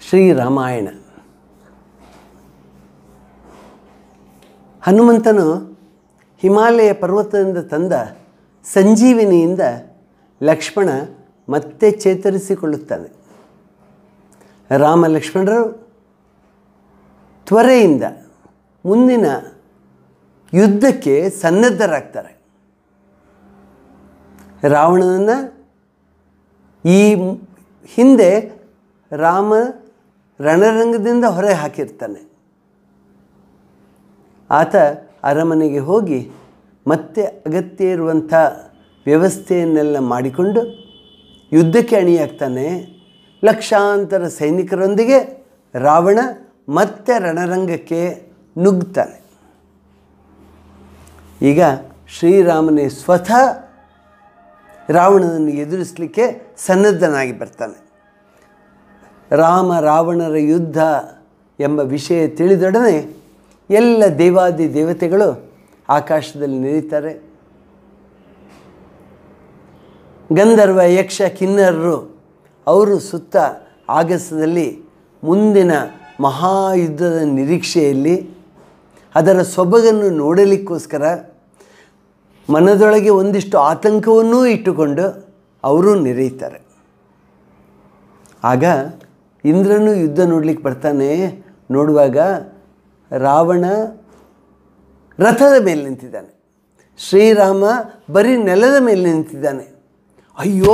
ಶ್ರೀರಾಮಾಯಣ ಹನುಮಂತನು ಹಿಮಾಲಯ ಪರ್ವತದಿಂದ ತಂದ ಸಂಜೀವಿನಿಯಿಂದ ಲಕ್ಷ್ಮಣ ಮತ್ತೆ ಚೇತರಿಸಿಕೊಳ್ಳುತ್ತಾನೆ ರಾಮ ಲಕ್ಷ್ಮಣರು ತ್ವರೆಯಿಂದ ಮುಂದಿನ ಯುದ್ಧಕ್ಕೆ ಸನ್ನದ್ಧರಾಗ್ತಾರೆ ರಾವಣನನ್ನು ಈ ಹಿಂದೆ ರಾಮ ರಣರಂಗದಿಂದ ಹೊರ ಹಾಕಿರ್ತಾನೆ ಆತ ಅರಮನೆಗೆ ಹೋಗಿ ಮತ್ತೆ ಅಗತ್ಯ ಇರುವಂಥ ವ್ಯವಸ್ಥೆಯನ್ನೆಲ್ಲ ಮಾಡಿಕೊಂಡು ಯುದ್ಧಕ್ಕೆ ಅಣಿಯಾಗ್ತಾನೆ ಲಕ್ಷಾಂತರ ಸೈನಿಕರೊಂದಿಗೆ ರಾವಣ ಮತ್ತೆ ರಣರಂಗಕ್ಕೆ ನುಗ್ತಾನೆ ಈಗ ಶ್ರೀರಾಮನೇ ಸ್ವತಃ ರಾವಣನನ್ನು ಎದುರಿಸಲಿಕ್ಕೆ ಸನ್ನದ್ಧನಾಗಿ ಬರ್ತಾನೆ ರಾಮ ರಾವಣರ ಯುದ್ಧ ಎಂಬ ವಿಷಯ ತಿಳಿದೊಡನೆ ಎಲ್ಲ ದೇವಾದಿ ದೇವತೆಗಳು ಆಕಾಶದಲ್ಲಿ ನಿರೀತಾರೆ ಗಂಧರ್ವ ಯಕ್ಷ ಕಿನ್ನರರು ಅವರು ಸುತ್ತ ಆಗಸದಲ್ಲಿ ಮುಂದಿನ ಮಹಾಯುದ್ಧದ ನಿರೀಕ್ಷೆಯಲ್ಲಿ ಅದರ ಸೊಬಗನ್ನು ನೋಡಲಿಕ್ಕೋಸ್ಕರ ಮನದೊಳಗೆ ಒಂದಿಷ್ಟು ಆತಂಕವನ್ನೂ ಇಟ್ಟುಕೊಂಡು ಅವರು ನೆರೆಯುತ್ತಾರೆ ಆಗ ಇಂದ್ರನು ಯುದ್ಧ ನೋಡ್ಲಿಕ್ಕೆ ಬರ್ತಾನೆ ನೋಡುವಾಗ ರಾವಣ ರಥದ ಮೇಲೆ ನಿಂತಿದ್ದಾನೆ ಶ್ರೀರಾಮ ಬರೀ ನೆಲದ ಮೇಲೆ ನಿಂತಿದ್ದಾನೆ ಅಯ್ಯೋ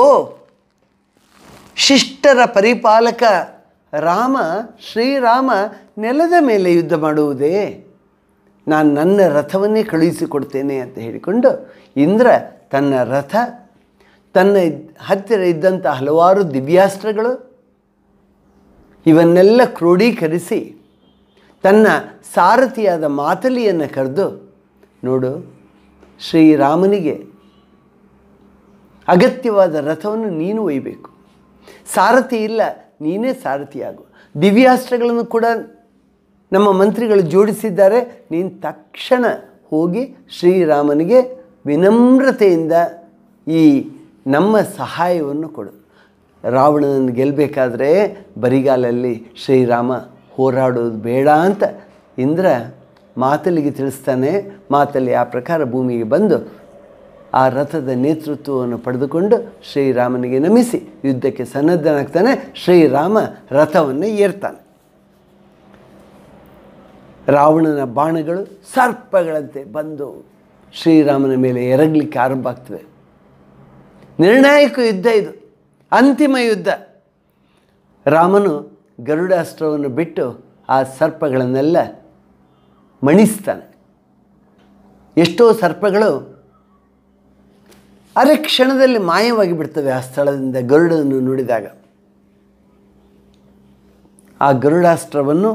ಶಿಷ್ಟರ ಪರಿಪಾಲಕ ರಾಮ ಶ್ರೀರಾಮ ನೆಲದ ಮೇಲೆ ಯುದ್ಧ ಮಾಡುವುದೇ ನಾನು ನನ್ನ ರಥವನ್ನೇ ಕಳುಹಿಸಿಕೊಡ್ತೇನೆ ಅಂತ ಹೇಳಿಕೊಂಡು ಇಂದ್ರ ತನ್ನ ರಥ ತನ್ನ ಹತ್ತಿರ ಇದ್ದಂಥ ಹಲವಾರು ದಿವ್ಯಾಸ್ತ್ರಗಳು ಇವನ್ನೆಲ್ಲ ಕ್ರೋಢೀಕರಿಸಿ ತನ್ನ ಸಾರಥಿಯಾದ ಮಾತಲಿಯನ್ನು ಕರೆದು ನೋಡು ಶ್ರೀರಾಮನಿಗೆ ಅಗತ್ಯವಾದ ರಥವನ್ನು ನೀನು ಒಯ್ಯಬೇಕು ಸಾರಥಿ ಇಲ್ಲ ನೀನೇ ಸಾರಥಿಯಾಗು ದಿವ್ಯಾಸ್ತ್ರಗಳನ್ನು ಕೂಡ ನಮ್ಮ ಮಂತ್ರಿಗಳು ಜೋಡಿಸಿದ್ದಾರೆ ನೀನು ತಕ್ಷಣ ಹೋಗಿ ಶ್ರೀರಾಮನಿಗೆ ವಿನಮ್ರತೆಯಿಂದ ಈ ನಮ್ಮ ಸಹಾಯವನ್ನು ಕೊಡು ರಾವಣನನ್ನು ಗೆಲ್ಲಬೇಕಾದ್ರೆ ಬರಿಗಾಲಲ್ಲಿ ಶ್ರೀರಾಮ ಹೋರಾಡೋದು ಬೇಡ ಅಂತ ಇಂದ್ರ ಮಾತಲಿಗೆ ತಿಳಿಸ್ತಾನೆ ಮಾತಲ್ಲಿ ಆ ಪ್ರಕಾರ ಭೂಮಿಗೆ ಬಂದು ಆ ರಥದ ನೇತೃತ್ವವನ್ನು ಪಡೆದುಕೊಂಡು ಶ್ರೀರಾಮನಿಗೆ ನಮಿಸಿ ಯುದ್ಧಕ್ಕೆ ಸನ್ನದ್ಧನಾಗ್ತಾನೆ ಶ್ರೀರಾಮ ರಥವನ್ನು ಏರ್ತಾನೆ ರಾವಣನ ಬಾಣಗಳು ಸರ್ಪಗಳಂತೆ ಬಂದು ಶ್ರೀರಾಮನ ಮೇಲೆ ಎರಗಲಿಕ್ಕೆ ಆರಂಭ ಆಗ್ತವೆ ನಿರ್ಣಾಯಕ ಯುದ್ಧ ಇದು ಅಂತಿಮ ಯುದ್ಧ ರಾಮನು ಗರುಡಾಸ್ತ್ರವನ್ನು ಬಿಟ್ಟು ಆ ಸರ್ಪಗಳನ್ನೆಲ್ಲ ಮಣಿಸ್ತಾನೆ ಎಷ್ಟೋ ಸರ್ಪಗಳು ಅರೆ ಕ್ಷಣದಲ್ಲಿ ಮಾಯವಾಗಿ ಬಿಡ್ತವೆ ಆ ಸ್ಥಳದಿಂದ ಗರುಡನ್ನು ನೋಡಿದಾಗ ಆ ಗರುಡಾಸ್ತ್ರವನ್ನು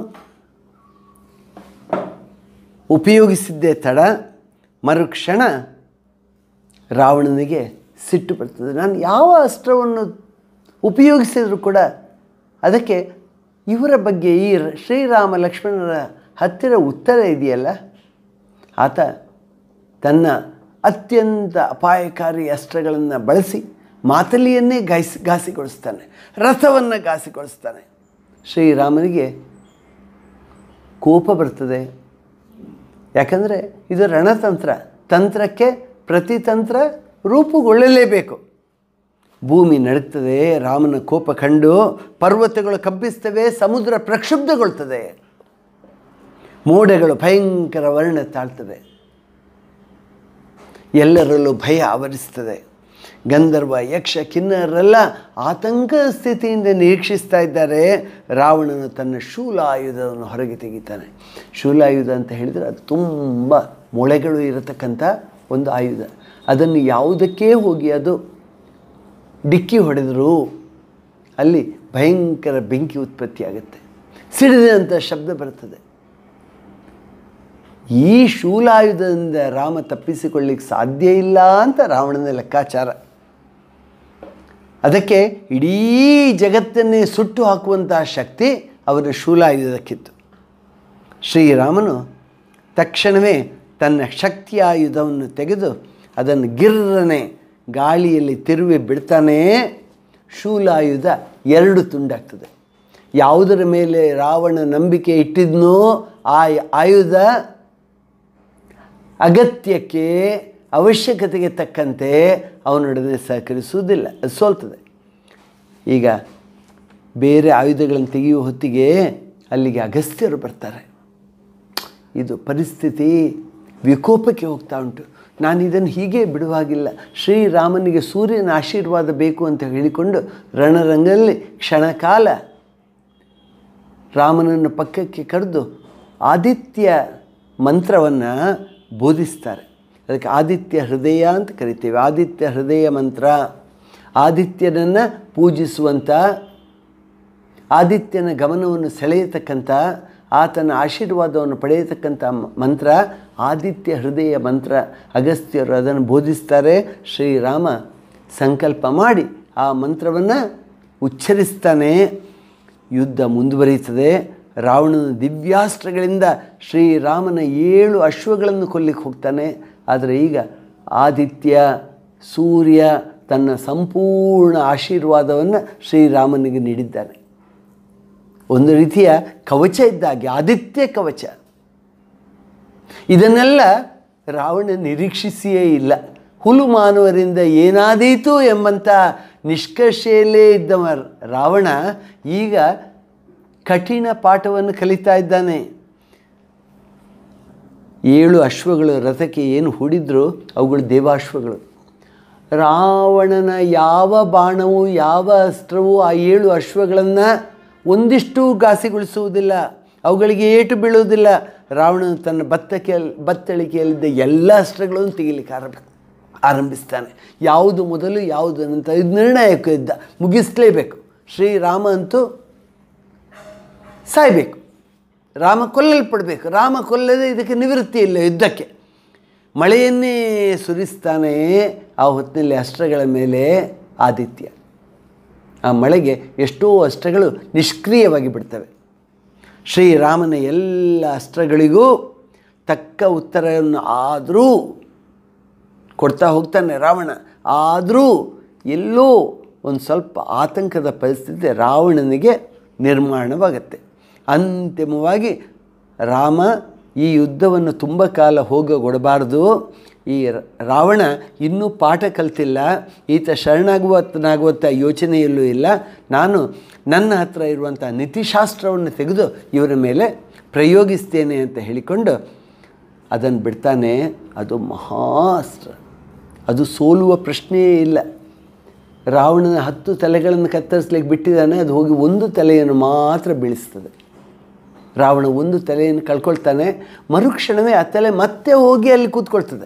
ಉಪಯೋಗಿಸಿದ್ದೇ ತಡ ಮರುಕ್ಷಣ ರಾವಣನಿಗೆ ಸಿಟ್ಟು ಬರ್ತದೆ ನಾನು ಯಾವ ಅಸ್ತ್ರವನ್ನು ಉಪಯೋಗಿಸಿದರೂ ಕೂಡ ಅದಕ್ಕೆ ಇವರ ಬಗ್ಗೆ ಈ ಶ್ರೀರಾಮ ಲಕ್ಷ್ಮಣರ ಹತ್ತಿರ ಉತ್ತರ ಇದೆಯಲ್ಲ ಆತ ತನ್ನ ಅತ್ಯಂತ ಅಪಾಯಕಾರಿ ಅಸ್ತ್ರಗಳನ್ನು ಬಳಸಿ ಮಾತಲಿಯನ್ನೇ ಗಾಯಿಸಿ ಘಾಸಿಗೊಳಿಸ್ತಾನೆ ರಥವನ್ನು ಘಾಸಿಗೊಳಿಸ್ತಾನೆ ಶ್ರೀರಾಮನಿಗೆ ಕೋಪ ಬರ್ತದೆ ಯಾಕಂದರೆ ಇದು ರಣತಂತ್ರ ತಂತ್ರಕ್ಕೆ ಪ್ರತಿತಂತ್ರ ರೂಪುಗೊಳ್ಳಲೇಬೇಕು ಭೂಮಿ ನಡುತ್ತದೆ ರಾಮನ ಕೋಪ ಕಂಡು ಪರ್ವತಗಳು ಕಂಪಿಸ್ತವೆ ಸಮುದ್ರ ಪ್ರಕ್ಷುಬ್ಧಗೊಳ್ತದೆ ಮೋಡಗಳು ಭಯಂಕರ ವರ್ಣ ತಾಳ್ತವೆ ಎಲ್ಲರಲ್ಲೂ ಭಯ ಆವರಿಸ್ತದೆ ಗಂಧರ್ವ ಯಕ್ಷ ಕಿನ್ನರೆಲ್ಲ ಆತಂಕ ಸ್ಥಿತಿಯಿಂದ ನಿರೀಕ್ಷಿಸ್ತಾ ಇದ್ದಾರೆ ರಾವಣನು ತನ್ನ ಶೂಲಾಯುಧವನ್ನು ಹೊರಗೆ ತೆಗಿತಾನೆ ಶೂಲಾಯುಧ ಅಂತ ಹೇಳಿದರೆ ಅದು ತುಂಬ ಮೊಳೆಗಳು ಇರತಕ್ಕಂಥ ಒಂದು ಆಯುಧ ಅದನ್ನು ಯಾವುದಕ್ಕೇ ಹೋಗಿ ಅದು ಡಿಕ್ಕಿ ಹೊಡೆದರೂ ಅಲ್ಲಿ ಭಯಂಕರ ಬೆಂಕಿ ಉತ್ಪತ್ತಿಯಾಗುತ್ತೆ ಸಿಡಿದಂಥ ಶಬ್ದ ಬರ್ತದೆ ಈ ಶೂಲಾಯುಧದಿಂದ ರಾಮ ತಪ್ಪಿಸಿಕೊಳ್ಳಿಕ್ಕೆ ಸಾಧ್ಯ ಇಲ್ಲ ಅಂತ ರಾವಣನ ಲೆಕ್ಕಾಚಾರ ಅದಕ್ಕೆ ಇಡೀ ಜಗತ್ತನ್ನೇ ಸುಟ್ಟು ಹಾಕುವಂತಹ ಶಕ್ತಿ ಅವರ ಶೂಲಾಯುಧಕ್ಕಿತ್ತು ಶ್ರೀರಾಮನು ತಕ್ಷಣವೇ ತನ್ನ ಶಕ್ತಿಯಾಯುಧವನ್ನು ತೆಗೆದು ಅದನ್ನು ಗಿರ್ರನೆ ಗಾಳಿಯಲ್ಲಿ ತಿರುವಿ ಬಿಡ್ತಾನೆ ಶೂಲಾಯುಧ ಎರಡು ತುಂಡಾಗ್ತದೆ ಯಾವುದರ ಮೇಲೆ ರಾವಣ ನಂಬಿಕೆ ಇಟ್ಟಿದ್ನೋ ಆ ಆಯುಧ ಅಗತ್ಯಕ್ಕೆ ಅವಶ್ಯಕತೆಗೆ ತಕ್ಕಂತೆ ಅವನೊಡನೆ ಸಹಕರಿಸುವುದಿಲ್ಲ ಅದು ಸೋಲ್ತದೆ ಈಗ ಬೇರೆ ಆಯುಧಗಳನ್ನು ತೆಗೆಯುವ ಹೊತ್ತಿಗೆ ಅಲ್ಲಿಗೆ ಅಗಸ್ತ್ಯರು ಬರ್ತಾರೆ ಇದು ಪರಿಸ್ಥಿತಿ ವಿಕೋಪಕ್ಕೆ ಹೋಗ್ತಾ ಉಂಟು ನಾನು ಇದನ್ನು ಹೀಗೆ ಬಿಡುವಾಗಿಲ್ಲ ಶ್ರೀರಾಮನಿಗೆ ಸೂರ್ಯನ ಆಶೀರ್ವಾದ ಬೇಕು ಅಂತ ಹೇಳಿಕೊಂಡು ರಣರಂಗದಲ್ಲಿ ಕ್ಷಣಕಾಲ ರಾಮನನ್ನು ಪಕ್ಕಕ್ಕೆ ಕರೆದು ಆದಿತ್ಯ ಮಂತ್ರವನ್ನು ಬೋಧಿಸ್ತಾರೆ ಅದಕ್ಕೆ ಆದಿತ್ಯ ಹೃದಯ ಅಂತ ಕರಿತೇವೆ ಆದಿತ್ಯ ಹೃದಯ ಮಂತ್ರ ಆದಿತ್ಯನನ್ನು ಪೂಜಿಸುವಂಥ ಆದಿತ್ಯನ ಗಮನವನ್ನು ಸೆಳೆಯತಕ್ಕಂಥ ಆತನ ಆಶೀರ್ವಾದವನ್ನು ಪಡೆಯತಕ್ಕಂಥ ಮ- ಮಂತ್ರ ಆದಿತ್ಯ ಹೃದಯ ಮಂತ್ರ ಅಗಸ್ತ್ಯರು ಅದನ್ನು ಬೋಧಿಸ್ತಾರೆ ಶ್ರೀರಾಮ ಸಂಕಲ್ಪ ಮಾಡಿ ಆ ಮಂತ್ರವನ್ನು ಉಚ್ಚರಿಸ್ತಾನೆ ಯುದ್ಧ ಮುಂದುವರಿಯುತ್ತದೆ ರಾವಣನ ದಿವ್ಯಾಸ್ತ್ರಗಳಿಂದ ಶ್ರೀರಾಮನ ಏಳು ಅಶ್ವಗಳನ್ನು ಕೊಲ್ಲಿಕ್ಕೆ ಹೋಗ್ತಾನೆ ಆದರೆ ಈಗ ಆದಿತ್ಯ ಸೂರ್ಯ ತನ್ನ ಸಂಪೂರ್ಣ ಆಶೀರ್ವಾದವನ್ನು ಶ್ರೀರಾಮನಿಗೆ ನೀಡಿದ್ದಾನೆ ಒಂದು ರೀತಿಯ ಕವಚ ಇದ್ದಾಗೆ ಆದಿತ್ಯ ಕವಚ ಇದನ್ನೆಲ್ಲ ರಾವಣ ನಿರೀಕ್ಷಿಸಿಯೇ ಇಲ್ಲ ಹುಲು ಮಾನವರಿಂದ ಏನಾದೀತು ಎಂಬಂಥ ನಿಷ್ಕರ್ಷೆಯಲ್ಲೇ ಇದ್ದವ ರಾವಣ ಈಗ ಕಠಿಣ ಪಾಠವನ್ನು ಕಲಿತಾ ಇದ್ದಾನೆ ಏಳು ಅಶ್ವಗಳು ರಥಕ್ಕೆ ಏನು ಹೂಡಿದ್ರು ಅವುಗಳು ದೇವಾಶ್ವಗಳು ರಾವಣನ ಯಾವ ಬಾಣವು ಯಾವ ಅಸ್ತ್ರವೂ ಆ ಏಳು ಅಶ್ವಗಳನ್ನು ಒಂದಿಷ್ಟು ಘಾಸಿಗೊಳಿಸುವುದಿಲ್ಲ ಅವುಗಳಿಗೆ ಏಟು ಬೀಳುವುದಿಲ್ಲ ರಾವಣನು ತನ್ನ ಬತ್ತಕ್ಕೆ ಬತ್ತಳಿಕೆಯಲ್ಲಿದ್ದ ಎಲ್ಲ ಅಸ್ತ್ರಗಳನ್ನು ತೆಗಿಲಿಕ್ಕೆ ಆರಂಭ ಆರಂಭಿಸ್ತಾನೆ ಯಾವುದು ಮೊದಲು ಯಾವುದು ನಂತರ ಇದು ನಿರ್ಣಾಯಕ ಯುದ್ಧ ಮುಗಿಸ್ಲೇಬೇಕು ಶ್ರೀರಾಮ ಅಂತೂ ಸಾಯಬೇಕು ರಾಮ ಕೊಲ್ಲಲ್ಪಡಬೇಕು ರಾಮ ಕೊಲ್ಲದೆ ಇದಕ್ಕೆ ನಿವೃತ್ತಿ ಇಲ್ಲ ಯುದ್ಧಕ್ಕೆ ಮಳೆಯನ್ನೇ ಸುರಿಸ್ತಾನೆ ಆ ಹೊತ್ತಿನಲ್ಲಿ ಅಸ್ತ್ರಗಳ ಮೇಲೆ ಆದಿತ್ಯ ಆ ಮಳೆಗೆ ಎಷ್ಟೋ ಅಸ್ತ್ರಗಳು ನಿಷ್ಕ್ರಿಯವಾಗಿ ಬಿಡ್ತವೆ ಶ್ರೀರಾಮನ ಎಲ್ಲ ಅಸ್ತ್ರಗಳಿಗೂ ತಕ್ಕ ಉತ್ತರವನ್ನು ಆದರೂ ಕೊಡ್ತಾ ಹೋಗ್ತಾನೆ ರಾವಣ ಆದರೂ ಎಲ್ಲೋ ಒಂದು ಸ್ವಲ್ಪ ಆತಂಕದ ಪರಿಸ್ಥಿತಿ ರಾವಣನಿಗೆ ನಿರ್ಮಾಣವಾಗತ್ತೆ ಅಂತಿಮವಾಗಿ ರಾಮ ಈ ಯುದ್ಧವನ್ನು ತುಂಬ ಕಾಲ ಹೋಗಗೊಡಬಾರ್ದು ಈ ರ- ರಾವಣ ಇನ್ನೂ ಪಾಠ ಕಲ್ತಿಲ್ಲ ಈತ ಶರಣಾಗುವತ್ತನಾಗುವಂಥ ಯೋಚನೆಯಲ್ಲೂ ಇಲ್ಲ ನಾನು ನನ್ನ ಹತ್ರ ಇರುವಂಥ ನೀತಿಶಾಸ್ತ್ರವನ್ನು ತೆಗೆದು ಇವರ ಮೇಲೆ ಪ್ರಯೋಗಿಸ್ತೇನೆ ಅಂತ ಹೇಳಿಕೊಂಡು ಅದನ್ನು ಬಿಡ್ತಾನೆ ಅದು ಮಹಾಸ್ತ್ರ ಅದು ಸೋಲುವ ಪ್ರಶ್ನೆಯೇ ಇಲ್ಲ ರಾವಣನ ಹತ್ತು ತಲೆಗಳನ್ನು ಕತ್ತರಿಸ್ಲಿಕ್ಕೆ ಬಿಟ್ಟಿದ್ದಾನೆ ಅದು ಹೋಗಿ ಒಂದು ತಲೆಯನ್ನು ಮಾತ್ರ ಬೀಳಿಸ್ತದೆ ರಾವಣ ಒಂದು ತಲೆಯನ್ನು ಕಳ್ಕೊಳ್ತಾನೆ ಮರುಕ್ಷಣವೇ ಆ ತಲೆ ಮತ್ತೆ ಹೋಗಿ ಅಲ್ಲಿ ಕೂತ್ಕೊಳ್ತದೆ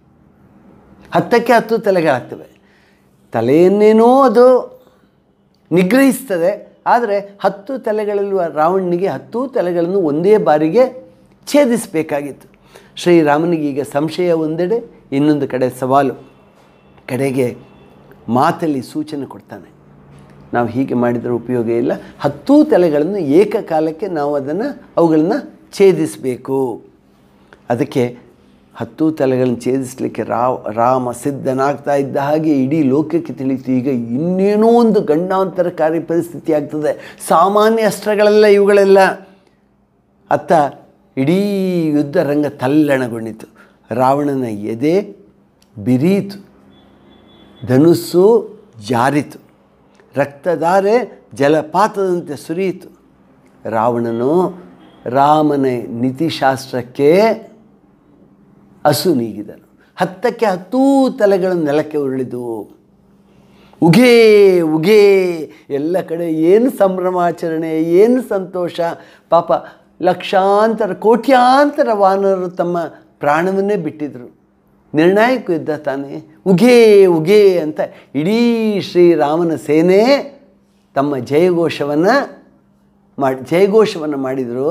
ಹತ್ತಕ್ಕೆ ಹತ್ತು ತಲೆಗಳಾಗ್ತವೆ ತಲೆಯನ್ನೇನೋ ಅದು ನಿಗ್ರಹಿಸ್ತದೆ ಆದರೆ ಹತ್ತು ತಲೆಗಳಲ್ಲೂ ರಾವಣನಿಗೆ ಹತ್ತು ತಲೆಗಳನ್ನು ಒಂದೇ ಬಾರಿಗೆ ಛೇದಿಸಬೇಕಾಗಿತ್ತು ಶ್ರೀರಾಮನಿಗೆ ಈಗ ಸಂಶಯ ಒಂದೆಡೆ ಇನ್ನೊಂದು ಕಡೆ ಸವಾಲು ಕಡೆಗೆ ಮಾತಲ್ಲಿ ಸೂಚನೆ ಕೊಡ್ತಾನೆ ನಾವು ಹೀಗೆ ಮಾಡಿದರೆ ಉಪಯೋಗ ಇಲ್ಲ ಹತ್ತೂ ತಲೆಗಳನ್ನು ಏಕಕಾಲಕ್ಕೆ ನಾವು ಅದನ್ನು ಅವುಗಳನ್ನು ಛೇದಿಸಬೇಕು ಅದಕ್ಕೆ ಹತ್ತು ತಲೆಗಳನ್ನು ಛೇದಿಸಲಿಕ್ಕೆ ರಾವ್ ರಾಮ ಸಿದ್ಧನಾಗ್ತಾ ಇದ್ದ ಹಾಗೆ ಇಡೀ ಲೋಕಕ್ಕೆ ತಿಳಿಯಿತು ಈಗ ಇನ್ನೇನೋ ಒಂದು ಗಂಡಾಂತರಕಾರಿ ಪರಿಸ್ಥಿತಿ ಆಗ್ತದೆ ಸಾಮಾನ್ಯ ಅಸ್ತ್ರಗಳೆಲ್ಲ ಇವುಗಳೆಲ್ಲ ಅತ್ತ ಇಡೀ ಯುದ್ಧ ರಂಗ ತಲ್ಲಣಗೊಂಡಿತು ರಾವಣನ ಎದೆ ಬಿರೀತು ಧನುಸ್ಸು ಜಾರಿತು ರಕ್ತಧಾರೆ ಜಲಪಾತದಂತೆ ಸುರಿಯಿತು ರಾವಣನು ರಾಮನ ನೀತಿಶಾಸ್ತ್ರಕ್ಕೆ ಹಸು ನೀಗಿದನು ಹತ್ತಕ್ಕೆ ಹತ್ತೂ ತಲೆಗಳು ನೆಲಕ್ಕೆ ಉರುಳಿದವು ಉಗೇ ಉಗೇ ಎಲ್ಲ ಕಡೆ ಏನು ಸಂಭ್ರಮಾಚರಣೆ ಏನು ಸಂತೋಷ ಪಾಪ ಲಕ್ಷಾಂತರ ಕೋಟ್ಯಾಂತರ ವಾನರರು ತಮ್ಮ ಪ್ರಾಣವನ್ನೇ ಬಿಟ್ಟಿದ್ರು ನಿರ್ಣಾಯಕ ಯುದ್ಧ ತಾನೇ ಉಗೇ ಉಗೇ ಅಂತ ಇಡೀ ಶ್ರೀರಾಮನ ಸೇನೆ ತಮ್ಮ ಜಯಘೋಷವನ್ನು ಮಾಡಿ ಜಯಘೋಷವನ್ನು ಮಾಡಿದರು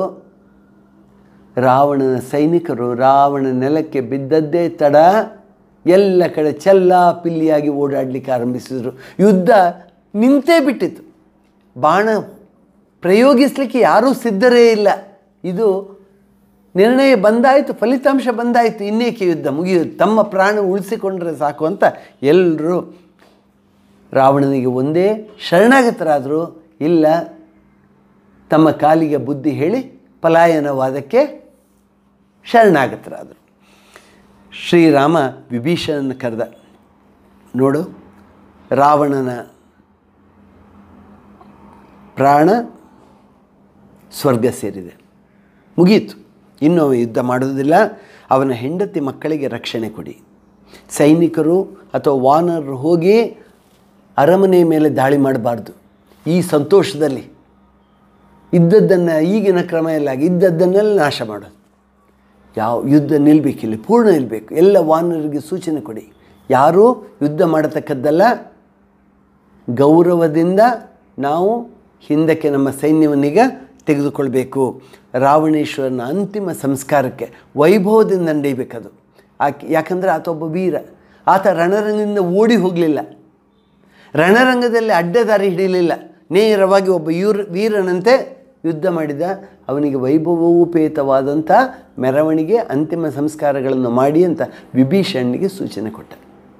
ರಾವಣನ ಸೈನಿಕರು ರಾವಣ ನೆಲಕ್ಕೆ ಬಿದ್ದದ್ದೇ ತಡ ಎಲ್ಲ ಕಡೆ ಚೆಲ್ಲ ಪಿಲ್ಲಿಯಾಗಿ ಓಡಾಡಲಿಕ್ಕೆ ಆರಂಭಿಸಿದರು ಯುದ್ಧ ನಿಂತೇ ಬಿಟ್ಟಿತು ಬಾಣ ಪ್ರಯೋಗಿಸಲಿಕ್ಕೆ ಯಾರೂ ಸಿದ್ಧರೇ ಇಲ್ಲ ಇದು ನಿರ್ಣಯ ಬಂದಾಯಿತು ಫಲಿತಾಂಶ ಬಂದಾಯಿತು ಇನ್ನೇಕೆ ಯುದ್ಧ ಮುಗಿಯೋದು ತಮ್ಮ ಪ್ರಾಣ ಉಳಿಸಿಕೊಂಡ್ರೆ ಸಾಕು ಅಂತ ಎಲ್ಲರೂ ರಾವಣನಿಗೆ ಒಂದೇ ಶರಣಾಗತರಾದರು ಇಲ್ಲ ತಮ್ಮ ಕಾಲಿಗೆ ಬುದ್ಧಿ ಹೇಳಿ ಪಲಾಯನವಾದಕ್ಕೆ ಶರಣಾಗತರಾದರು ಶ್ರೀರಾಮ ವಿಭೀಷಣನ ಕರೆದ ನೋಡು ರಾವಣನ ಪ್ರಾಣ ಸ್ವರ್ಗ ಸೇರಿದೆ ಮುಗೀತು ಇನ್ನು ಅವ ಯುದ್ಧ ಮಾಡೋದಿಲ್ಲ ಅವನ ಹೆಂಡತಿ ಮಕ್ಕಳಿಗೆ ರಕ್ಷಣೆ ಕೊಡಿ ಸೈನಿಕರು ಅಥವಾ ವಾನರರು ಹೋಗಿ ಅರಮನೆ ಮೇಲೆ ದಾಳಿ ಮಾಡಬಾರ್ದು ಈ ಸಂತೋಷದಲ್ಲಿ ಇದ್ದದ್ದನ್ನು ಈಗಿನ ಕ್ರಮ ಎಲ್ಲ ಇದ್ದದ್ದನ್ನೆಲ್ಲ ನಾಶ ಮಾಡೋದು ಯಾವ ಯುದ್ಧ ನಿಲ್ಲಬೇಕಿಲ್ಲ ಪೂರ್ಣ ನಿಲ್ಲಬೇಕು ಎಲ್ಲ ವಾನರಿಗೆ ಸೂಚನೆ ಕೊಡಿ ಯಾರೂ ಯುದ್ಧ ಮಾಡತಕ್ಕದ್ದಲ್ಲ ಗೌರವದಿಂದ ನಾವು ಹಿಂದಕ್ಕೆ ನಮ್ಮ ಸೈನ್ಯವನ್ನೀಗ ತೆಗೆದುಕೊಳ್ಬೇಕು ರಾವಣೇಶ್ವರನ ಅಂತಿಮ ಸಂಸ್ಕಾರಕ್ಕೆ ವೈಭವದಿಂದ ನಡೆಯಬೇಕದು ಆಕೆ ಯಾಕಂದರೆ ಆತ ಒಬ್ಬ ವೀರ ಆತ ರಣರಂಗದಿಂದ ಓಡಿ ಹೋಗಲಿಲ್ಲ ರಣರಂಗದಲ್ಲಿ ಅಡ್ಡದಾರಿ ಹಿಡಿಯಲಿಲ್ಲ ನೇರವಾಗಿ ಒಬ್ಬ ಯೂರ್ ವೀರನಂತೆ ಯುದ್ಧ ಮಾಡಿದ ಅವನಿಗೆ ವೈಭವೋಪೇತವಾದಂಥ ಮೆರವಣಿಗೆ ಅಂತಿಮ ಸಂಸ್ಕಾರಗಳನ್ನು ಮಾಡಿ ಅಂತ ವಿಭೀಷಣನಿಗೆ ಸೂಚನೆ ಕೊಟ್ಟ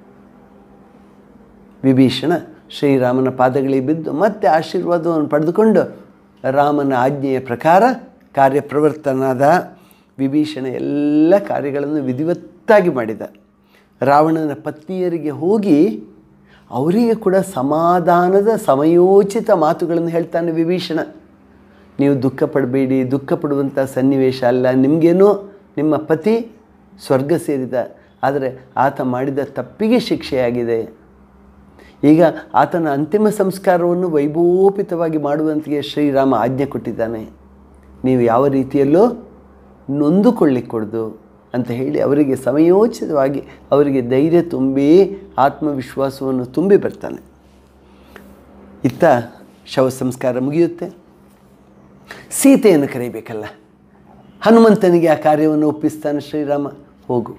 ವಿಭೀಷಣ ಶ್ರೀರಾಮನ ಪಾದಗಳಿಗೆ ಬಿದ್ದು ಮತ್ತೆ ಆಶೀರ್ವಾದವನ್ನು ಪಡೆದುಕೊಂಡು ರಾಮನ ಆಜ್ಞೆಯ ಪ್ರಕಾರ ಕಾರ್ಯಪ್ರವರ್ತನಾದ ವಿಭೀಷಣ ಎಲ್ಲ ಕಾರ್ಯಗಳನ್ನು ವಿಧಿವತ್ತಾಗಿ ಮಾಡಿದ ರಾವಣನ ಪತ್ನಿಯರಿಗೆ ಹೋಗಿ ಅವರಿಗೆ ಕೂಡ ಸಮಾಧಾನದ ಸಮಯೋಚಿತ ಮಾತುಗಳನ್ನು ಹೇಳ್ತಾನೆ ವಿಭೀಷಣ ನೀವು ದುಃಖ ಪಡಬೇಡಿ ದುಃಖ ಪಡುವಂಥ ಸನ್ನಿವೇಶ ಅಲ್ಲ ನಿಮಗೇನೋ ನಿಮ್ಮ ಪತಿ ಸ್ವರ್ಗ ಸೇರಿದ ಆದರೆ ಆತ ಮಾಡಿದ ತಪ್ಪಿಗೆ ಶಿಕ್ಷೆಯಾಗಿದೆ ಈಗ ಆತನ ಅಂತಿಮ ಸಂಸ್ಕಾರವನ್ನು ವೈಭವೋಪಿತವಾಗಿ ಮಾಡುವಂತೆಯೇ ಶ್ರೀರಾಮ ಆಜ್ಞೆ ಕೊಟ್ಟಿದ್ದಾನೆ ನೀವು ಯಾವ ರೀತಿಯಲ್ಲೂ ನೊಂದುಕೊಳ್ಳಿಕೊಡ್ದು ಅಂತ ಹೇಳಿ ಅವರಿಗೆ ಸಮಯೋಚಿತವಾಗಿ ಅವರಿಗೆ ಧೈರ್ಯ ತುಂಬಿ ಆತ್ಮವಿಶ್ವಾಸವನ್ನು ತುಂಬಿ ಬರ್ತಾನೆ ಇತ್ತ ಶವ ಸಂಸ್ಕಾರ ಮುಗಿಯುತ್ತೆ ಸೀತೆಯನ್ನು ಕರೀಬೇಕಲ್ಲ ಹನುಮಂತನಿಗೆ ಆ ಕಾರ್ಯವನ್ನು ಒಪ್ಪಿಸ್ತಾನೆ ಶ್ರೀರಾಮ ಹೋಗು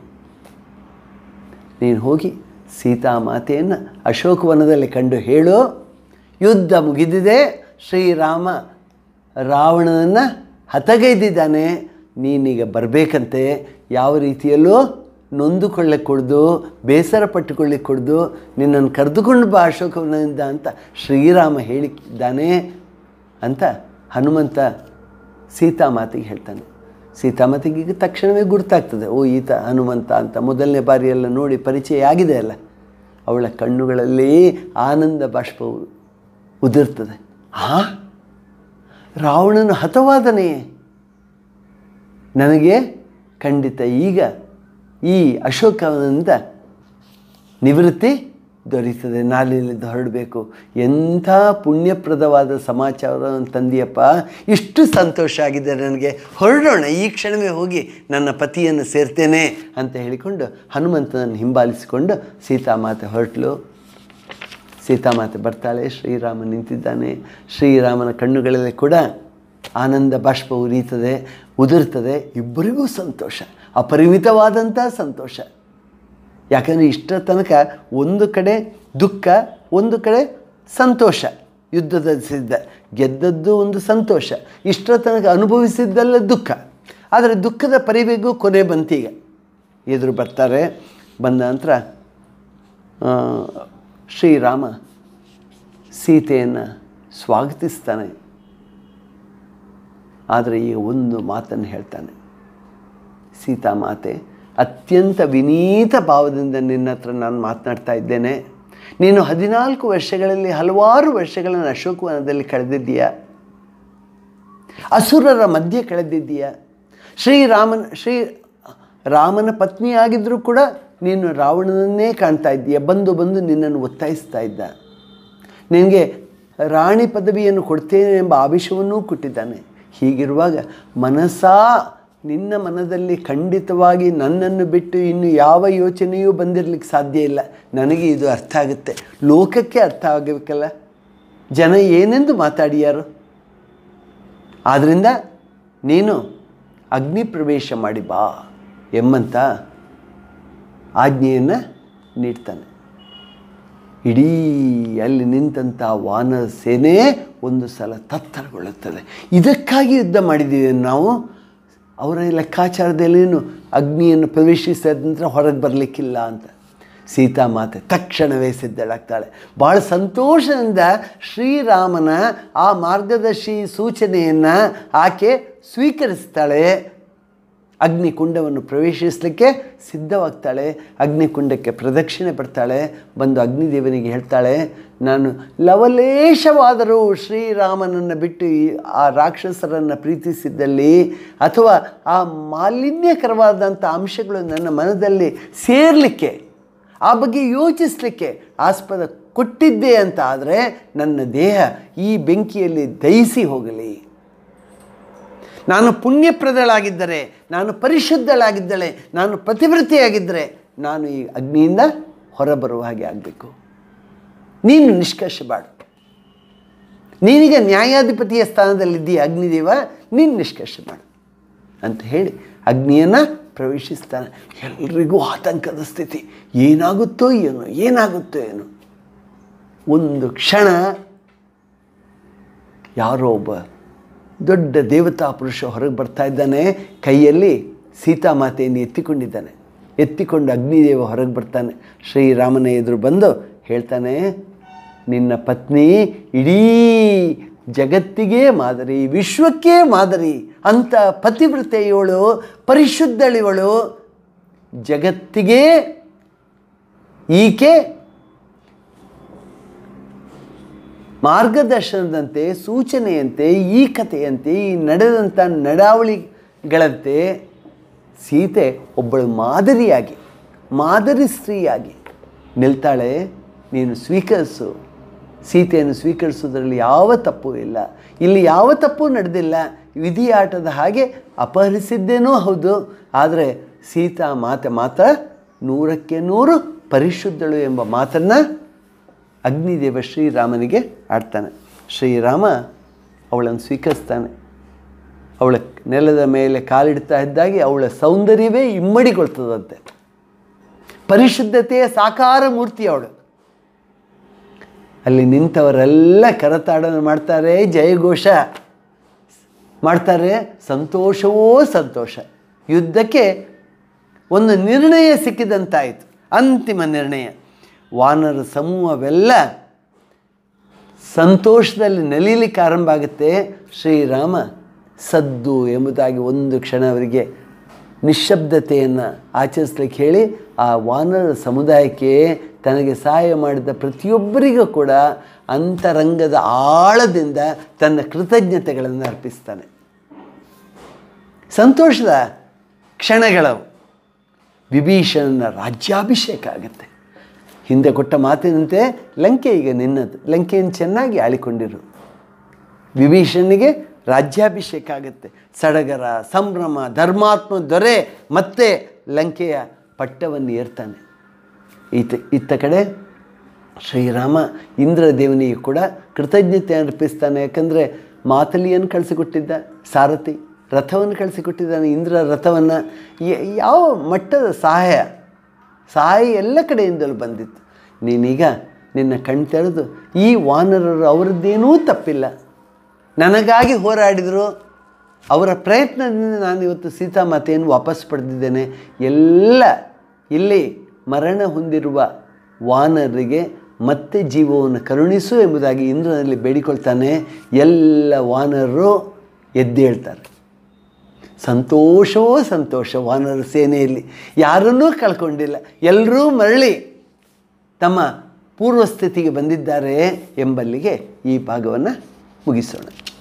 ನೀನು ಹೋಗಿ ಸೀತಾಮಾತೆಯನ್ನು ಅಶೋಕವನದಲ್ಲಿ ಕಂಡು ಹೇಳು ಯುದ್ಧ ಮುಗಿದಿದೆ ಶ್ರೀರಾಮ ರಾವಣನನ್ನು ಹತಗೈದಿದ್ದಾನೆ ನೀನೀಗ ಬರಬೇಕಂತೆ ಯಾವ ರೀತಿಯಲ್ಲೂ ನೊಂದುಕೊಳ್ಳಕ್ಕೆ ಕೊಡ್ದು ಬೇಸರ ಪಟ್ಟುಕೊಳ್ಳಿಕ್ಕೆ ಕೊಡ್ದು ನಿನ್ನನ್ನು ಕರೆದುಕೊಂಡು ಬಾ ಅಶೋಕವನದಿಂದ ಅಂತ ಶ್ರೀರಾಮ ಹೇಳಿದ್ದಾನೆ ಅಂತ ಹನುಮಂತ ಸೀತಾಮಾತೆಗೆ ಹೇಳ್ತಾನೆ ಸೀತಾಮಾತೆಗೆ ಈಗ ತಕ್ಷಣವೇ ಗುರ್ತಾಗ್ತದೆ ಓ ಈತ ಹನುಮಂತ ಅಂತ ಮೊದಲನೇ ಬಾರಿಯೆಲ್ಲ ನೋಡಿ ಪರಿಚಯ ಆಗಿದೆ ಅಲ್ಲ ಅವಳ ಕಣ್ಣುಗಳಲ್ಲಿ ಆನಂದ ಬಾಷ್ಪವು ಉದುರ್ತದೆ ಆ ರಾವಣನು ಹತವಾದನೇ ನನಗೆ ಖಂಡಿತ ಈಗ ಈ ಅಶೋಕವನಿಂದ ನಿವೃತ್ತಿ ದೊರೀತದೆ ನಾಲಿನಿಂದ ಹೊರಡಬೇಕು ಎಂಥ ಪುಣ್ಯಪ್ರದವಾದ ಸಮಾಚಾರವನ್ನು ತಂದಿಯಪ್ಪ ಇಷ್ಟು ಸಂತೋಷ ಆಗಿದೆ ನನಗೆ ಹೊರಡೋಣ ಈ ಕ್ಷಣವೇ ಹೋಗಿ ನನ್ನ ಪತಿಯನ್ನು ಸೇರ್ತೇನೆ ಅಂತ ಹೇಳಿಕೊಂಡು ಹನುಮಂತನನ್ನು ಹಿಂಬಾಲಿಸಿಕೊಂಡು ಸೀತಾಮಾತೆ ಹೊರಟಲು ಸೀತಾಮಾತೆ ಬರ್ತಾಳೆ ಶ್ರೀರಾಮ ನಿಂತಿದ್ದಾನೆ ಶ್ರೀರಾಮನ ಕಣ್ಣುಗಳಲ್ಲಿ ಕೂಡ ಆನಂದ ಬಾಷ್ಪ ಉರಿಯುತ್ತದೆ ಉದುರ್ತದೆ ಇಬ್ಬರಿಗೂ ಸಂತೋಷ ಅಪರಿಮಿತವಾದಂಥ ಸಂತೋಷ ಯಾಕಂದರೆ ಇಷ್ಟರ ತನಕ ಒಂದು ಕಡೆ ದುಃಖ ಒಂದು ಕಡೆ ಸಂತೋಷ ಯುದ್ಧದ ಸಿದ್ಧ ಗೆದ್ದದ್ದು ಒಂದು ಸಂತೋಷ ಇಷ್ಟರ ತನಕ ಅನುಭವಿಸಿದ್ದಲ್ಲ ದುಃಖ ಆದರೆ ದುಃಖದ ಪರಿವೆಗೂ ಕೊನೆ ಬಂತೀಗ ಎದುರು ಬರ್ತಾರೆ ಬಂದ ನಂತರ ಆ, ಶ್ರೀರಾಮ ಸೀತೆಯನ್ನು ಸ್ವಾಗತಿಸ್ತಾನೆ ಆದರೆ ಈಗ ಒಂದು ಮಾತನ್ನು ಹೇಳ್ತಾನೆ ಸೀತಾಮಾತೆ ಅತ್ಯಂತ ವಿನೀತ ಭಾವದಿಂದ ನಿನ್ನ ಹತ್ರ ನಾನು ಮಾತನಾಡ್ತಾ ಇದ್ದೇನೆ ನೀನು ಹದಿನಾಲ್ಕು ವರ್ಷಗಳಲ್ಲಿ ಹಲವಾರು ವರ್ಷಗಳನ್ನು ಅಶೋಕವನದಲ್ಲಿ ಕಳೆದಿದ್ದೀಯ ಅಸುರರ ಮಧ್ಯೆ ಕಳೆದಿದ್ದೀಯ ಶ್ರೀರಾಮನ ಶ್ರೀ ರಾಮನ ಪತ್ನಿಯಾಗಿದ್ದರೂ ಕೂಡ ನೀನು ರಾವಣನನ್ನೇ ಕಾಣ್ತಾ ಇದ್ದೀಯ ಬಂದು ಬಂದು ನಿನ್ನನ್ನು ಒತ್ತಾಯಿಸ್ತಾ ಇದ್ದ ನಿನಗೆ ರಾಣಿ ಪದವಿಯನ್ನು ಕೊಡ್ತೇನೆ ಎಂಬ ಆಮಿಷವನ್ನೂ ಕೊಟ್ಟಿದ್ದಾನೆ ಹೀಗಿರುವಾಗ ಮನಸಾ ನಿನ್ನ ಮನದಲ್ಲಿ ಖಂಡಿತವಾಗಿ ನನ್ನನ್ನು ಬಿಟ್ಟು ಇನ್ನು ಯಾವ ಯೋಚನೆಯೂ ಬಂದಿರಲಿಕ್ಕೆ ಸಾಧ್ಯ ಇಲ್ಲ ನನಗೆ ಇದು ಅರ್ಥ ಆಗುತ್ತೆ ಲೋಕಕ್ಕೆ ಅರ್ಥ ಆಗಬೇಕಲ್ಲ ಜನ ಏನೆಂದು ಮಾತಾಡಿಯಾರು ಆದ್ದರಿಂದ ನೀನು ಅಗ್ನಿ ಪ್ರವೇಶ ಮಾಡಿ ಬಾ ಎಂಬಂತ ಆಜ್ಞೆಯನ್ನು ನೀಡ್ತಾನೆ ಇಡೀ ಅಲ್ಲಿ ನಿಂತಹ ವಾನರ ಸೇನೆ ಒಂದು ಸಲ ತತ್ತರಗೊಳ್ಳುತ್ತದೆ ಇದಕ್ಕಾಗಿ ಯುದ್ಧ ಮಾಡಿದ್ದೀವಿ ನಾವು ಅವರ ಲೆಕ್ಕಾಚಾರದಲ್ಲೇನು ಅಗ್ನಿಯನ್ನು ಪ್ರವೇಶಿಸಿದ ನಂತರ ಹೊರಗೆ ಬರಲಿಕ್ಕಿಲ್ಲ ಅಂತ ಸೀತಾಮಾತೆ ತಕ್ಷಣವೇ ಸಿದ್ಧಳಾಗ್ತಾಳೆ ಭಾಳ ಸಂತೋಷದಿಂದ ಶ್ರೀರಾಮನ ಆ ಮಾರ್ಗದರ್ಶಿ ಸೂಚನೆಯನ್ನು ಆಕೆ ಸ್ವೀಕರಿಸ್ತಾಳೆ ಅಗ್ನಿಕುಂಡವನ್ನು ಪ್ರವೇಶಿಸಲಿಕ್ಕೆ ಸಿದ್ಧವಾಗ್ತಾಳೆ ಅಗ್ನಿಕುಂಡಕ್ಕೆ ಪ್ರದಕ್ಷಿಣೆ ಬರ್ತಾಳೆ ಬಂದು ಅಗ್ನಿದೇವನಿಗೆ ಹೇಳ್ತಾಳೆ ನಾನು ಲವಲೇಶವಾದರೂ ಶ್ರೀರಾಮನನ್ನು ಬಿಟ್ಟು ಈ ಆ ರಾಕ್ಷಸರನ್ನು ಪ್ರೀತಿಸಿದ್ದಲ್ಲಿ ಅಥವಾ ಆ ಮಾಲಿನ್ಯಕರವಾದಂಥ ಅಂಶಗಳು ನನ್ನ ಮನದಲ್ಲಿ ಸೇರಲಿಕ್ಕೆ ಆ ಬಗ್ಗೆ ಯೋಚಿಸಲಿಕ್ಕೆ ಆಸ್ಪದ ಕೊಟ್ಟಿದ್ದೆ ಅಂತ ಆದರೆ ನನ್ನ ದೇಹ ಈ ಬೆಂಕಿಯಲ್ಲಿ ದಹಿಸಿ ಹೋಗಲಿ ನಾನು ಪುಣ್ಯಪ್ರದಳಾಗಿದ್ದರೆ ನಾನು ಪರಿಶುದ್ಧಳಾಗಿದ್ದಳೆ ನಾನು ಪ್ರತಿವೃತ್ತಿಯಾಗಿದ್ದರೆ ನಾನು ಈ ಅಗ್ನಿಯಿಂದ ಹೊರಬರುವ ಹಾಗೆ ಆಗಬೇಕು ನೀನು ನಿಷ್ಕರ್ಷ ಮಾಡು ನೀನೀಗ ನ್ಯಾಯಾಧಿಪತಿಯ ಸ್ಥಾನದಲ್ಲಿದ್ದೀಯ ಅಗ್ನಿದೇವ ನೀನು ನಿಷ್ಕರ್ಷ ಮಾಡು ಅಂತ ಹೇಳಿ ಅಗ್ನಿಯನ್ನು ಪ್ರವೇಶಿಸ್ತಾನೆ ಎಲ್ರಿಗೂ ಆತಂಕದ ಸ್ಥಿತಿ ಏನಾಗುತ್ತೋ ಏನೋ ಏನಾಗುತ್ತೋ ಏನೋ ಒಂದು ಕ್ಷಣ ಯಾರೋ ಒಬ್ಬ ದೊಡ್ಡ ದೇವತಾ ಪುರುಷ ಹೊರಗೆ ಬರ್ತಾ ಇದ್ದಾನೆ ಕೈಯಲ್ಲಿ ಸೀತಾಮಾತೆಯನ್ನು ಎತ್ತಿಕೊಂಡಿದ್ದಾನೆ ಎತ್ತಿಕೊಂಡು ಅಗ್ನಿದೇವ ಹೊರಗೆ ಬರ್ತಾನೆ ಶ್ರೀರಾಮನ ಎದುರು ಬಂದು ಹೇಳ್ತಾನೆ ನಿನ್ನ ಪತ್ನಿ ಇಡೀ ಜಗತ್ತಿಗೆ ಮಾದರಿ ವಿಶ್ವಕ್ಕೇ ಮಾದರಿ ಅಂತ ಪತಿವ್ರತೆಯವಳು ಪರಿಶುದ್ಧಳಿವಳು ಜಗತ್ತಿಗೆ ಈಕೆ ಮಾರ್ಗದರ್ಶನದಂತೆ ಸೂಚನೆಯಂತೆ ಈ ಕಥೆಯಂತೆ ಈ ನಡೆದಂಥ ನಡಾವಳಿಗಳಂತೆ ಸೀತೆ ಒಬ್ಬಳು ಮಾದರಿಯಾಗಿ ಮಾದರಿ ಸ್ತ್ರೀಯಾಗಿ ನಿಲ್ತಾಳೆ ನೀನು ಸ್ವೀಕರಿಸು ಸೀತೆಯನ್ನು ಸ್ವೀಕರಿಸೋದ್ರಲ್ಲಿ ಯಾವ ತಪ್ಪು ಇಲ್ಲ ಇಲ್ಲಿ ಯಾವ ತಪ್ಪು ನಡೆದಿಲ್ಲ ವಿಧಿಯಾಟದ ಹಾಗೆ ಅಪಹರಿಸಿದ್ದೇನೂ ಹೌದು ಆದರೆ ಸೀತಾ ಮಾತೆ ಮಾತ್ರ ನೂರಕ್ಕೆ ನೂರು ಪರಿಶುದ್ಧಳು ಎಂಬ ಮಾತನ್ನು ಅಗ್ನಿದೇವ ಶ್ರೀರಾಮನಿಗೆ ಆಡ್ತಾನೆ ಶ್ರೀರಾಮ ಅವಳನ್ನು ಸ್ವೀಕರಿಸ್ತಾನೆ ಅವಳ ನೆಲದ ಮೇಲೆ ಕಾಲಿಡ್ತಾ ಇದ್ದಾಗೆ ಅವಳ ಸೌಂದರ್ಯವೇ ಇಮ್ಮಡಿಗೊಳ್ತದಂತೆ ಪರಿಶುದ್ಧತೆಯ ಸಾಕಾರ ಮೂರ್ತಿ ಅವಳು ಅಲ್ಲಿ ನಿಂತವರೆಲ್ಲ ಕರತಾಡನ ಮಾಡ್ತಾರೆ ಜಯಘೋಷ ಮಾಡ್ತಾರೆ ಸಂತೋಷವೋ ಸಂತೋಷ ಯುದ್ಧಕ್ಕೆ ಒಂದು ನಿರ್ಣಯ ಸಿಕ್ಕಿದಂತಾಯಿತು ಅಂತಿಮ ನಿರ್ಣಯ ವಾನರ ಸಮೂಹವೆಲ್ಲ ಸಂತೋಷದಲ್ಲಿ ನಲೀಲಿಕ್ಕೆ ಆರಂಭ ಆಗುತ್ತೆ ಶ್ರೀರಾಮ ಸದ್ದು ಎಂಬುದಾಗಿ ಒಂದು ಕ್ಷಣ ಅವರಿಗೆ ನಿಶ್ಶಬ್ದತೆಯನ್ನು ಆಚರಿಸ್ಲಿಕ್ಕೆ ಹೇಳಿ ಆ ವಾನರ ಸಮುದಾಯಕ್ಕೆ ತನಗೆ ಸಹಾಯ ಮಾಡಿದ ಪ್ರತಿಯೊಬ್ಬರಿಗೂ ಕೂಡ ಅಂತರಂಗದ ಆಳದಿಂದ ತನ್ನ ಕೃತಜ್ಞತೆಗಳನ್ನು ಅರ್ಪಿಸ್ತಾನೆ ಸಂತೋಷದ ಕ್ಷಣಗಳವು ವಿಭೀಷಣನ ರಾಜ್ಯಾಭಿಷೇಕ ಆಗುತ್ತೆ ಹಿಂದೆ ಕೊಟ್ಟ ಮಾತಿನಂತೆ ಲಂಕೆ ಈಗ ನಿನ್ನದು ಲಂಕೆಯನ್ನು ಚೆನ್ನಾಗಿ ಆಳಿಕೊಂಡಿರು ವಿಭೀಷಣಿಗೆ ರಾಜ್ಯಾಭಿಷೇಕ ಆಗುತ್ತೆ ಸಡಗರ ಸಂಭ್ರಮ ಧರ್ಮಾತ್ಮ ದೊರೆ ಮತ್ತೆ ಲಂಕೆಯ ಪಟ್ಟವನ್ನು ಏರ್ತಾನೆ ಈತ ಇತ್ತ ಕಡೆ ಶ್ರೀರಾಮ ಇಂದ್ರದೇವನಿಗೆ ಕೂಡ ಕೃತಜ್ಞತೆ ಅರ್ಪಿಸ್ತಾನೆ ಯಾಕಂದರೆ ಮಾತಲಿಯನ್ನು ಕಳಿಸಿಕೊಟ್ಟಿದ್ದ ಸಾರಥಿ ರಥವನ್ನು ಕಳಿಸಿಕೊಟ್ಟಿದ್ದಾನೆ ಇಂದ್ರ ರಥವನ್ನು ಯಾವ ಮಟ್ಟದ ಸಹಾಯ ಸಹಾಯ ಎಲ್ಲ ಕಡೆಯಿಂದಲೂ ಬಂದಿತ್ತು ನೀನೀಗ ನಿನ್ನ ಕಣ್ ತೆರೆದು ಈ ವಾನರರು ಅವರದ್ದೇನೂ ತಪ್ಪಿಲ್ಲ ನನಗಾಗಿ ಹೋರಾಡಿದರು ಅವರ ಪ್ರಯತ್ನದಿಂದ ನಾನು ಇವತ್ತು ಸೀತಾಮಾತೆಯನ್ನು ವಾಪಸ್ ಪಡೆದಿದ್ದೇನೆ ಎಲ್ಲ ಇಲ್ಲಿ ಮರಣ ಹೊಂದಿರುವ ವಾನರಿಗೆ ಮತ್ತೆ ಜೀವವನ್ನು ಕರುಣಿಸು ಎಂಬುದಾಗಿ ಇಂದ್ರನಲ್ಲಿ ಬೇಡಿಕೊಳ್ತಾನೆ ಎಲ್ಲ ವಾನರರು ಎದ್ದೇಳ್ತಾರೆ ಸಂತೋಷವೋ ಸಂತೋಷ ವಾನರ ಸೇನೆಯಲ್ಲಿ ಯಾರನ್ನೂ ಕಳ್ಕೊಂಡಿಲ್ಲ ಎಲ್ಲರೂ ಮರಳಿ ತಮ್ಮ ಪೂರ್ವಸ್ಥಿತಿಗೆ ಬಂದಿದ್ದಾರೆ ಎಂಬಲ್ಲಿಗೆ ಈ ಭಾಗವನ್ನು ಮುಗಿಸೋಣ